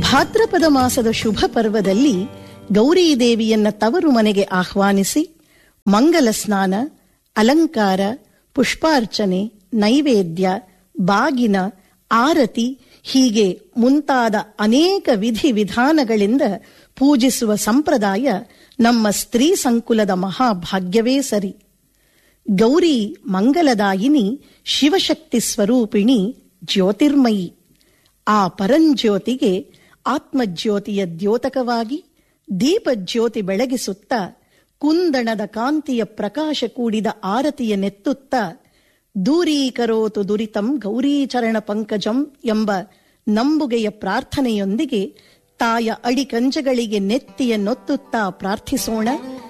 ಭಾದ್ರಪದ ಮಾಸದ ಶುಭ ಪರ್ವದಲ್ಲಿ ಗೌರೀ ದೇವಿಯನ್ನ ತವರು ಮನೆಗೆ ಆಹ್ವಾನಿಸಿ ಮಂಗಲ ಸ್ನಾನ ಅಲಂಕಾರ ಪುಷ್ಪಾರ್ಚನೆ ನೈವೇದ್ಯ ಬಾಗಿನ ಆರತಿ ಹೀಗೆ ಮುಂತಾದ ಅನೇಕ ವಿಧಿ ವಿಧಾನಗಳಿಂದ ಪೂಜಿಸುವ ಸಂಪ್ರದಾಯ ನಮ್ಮ ಸ್ತ್ರೀ ಸಂಕುಲದ ಮಹಾಭಾಗ್ಯವೇ ಸರಿ ಗೌರಿ ಮಂಗಲದಾಯಿನಿ ಶಿವಶಕ್ತಿ ಸ್ವರೂಪಿಣಿ ಜ್ಯೋತಿರ್ಮಯಿ ಆ ಪರಂಜ್ಯೋತಿಗೆ ಆತ್ಮಜ್ಯೋತಿಯ ದ್ಯೋತಕವಾಗಿ ದೀಪಜ್ಯೋತಿ ಬೆಳಗಿಸುತ್ತಾ ಕುಂದಣದ ಕಾಂತಿಯ ಪ್ರಕಾಶ ಕೂಡಿದ ಆರತಿಯ ನೆತ್ತುತ್ತಾ ದೂರೀಕರೋತು ದುರಿತಂ ಗೌರೀಚರಣ ಪಂಕಜಂ ಎಂಬ ನಂಬುಗೆಯ ಪ್ರಾರ್ಥನೆಯೊಂದಿಗೆ ತಾಯ ಅಡಿಕಂಜಗಳಿಗೆ ನೆತ್ತಿಯ ನೊತ್ತುತ್ತಾ ಪ್ರಾರ್ಥಿಸೋಣ